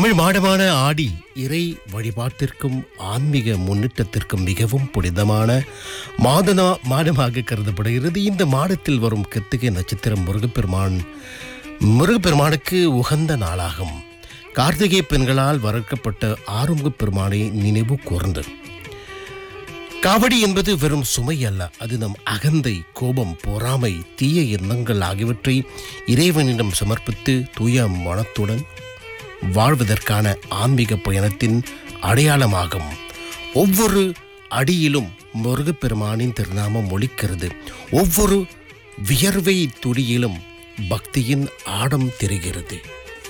தமிழ் மாடமான ஆடி இறை வழிபாட்டிற்கும் ஆன்மீக முன்னேற்றத்திற்கும் மிகவும் புனிதமான மாதனா மாதமாக கருதப்படுகிறது இந்த மாதத்தில் வரும் கிருத்திகை நட்சத்திரம் முருகப்பெருமான் முருகப்பெருமானுக்கு உகந்த நாளாகும் கார்த்திகை பெண்களால் வளர்க்கப்பட்ட ஆறுமுகப் பெருமானை நினைவு கூர்ந்து காவடி என்பது வெறும் சுமை அல்ல அது நம் அகந்தை கோபம் பொறாமை தீய எண்ணங்கள் ஆகியவற்றை இறைவனிடம் சமர்ப்பித்து தூய மனத்துடன் வாழ்வதற்கான ஆன்மீக பயணத்தின் அடையாளமாகும் ஒவ்வொரு அடியிலும் முருகப்பெருமானின் திருநாமம் ஒலிக்கிறது ஒவ்வொரு வியர்வை துடியிலும் பக்தியின் ஆடம் தெரிகிறது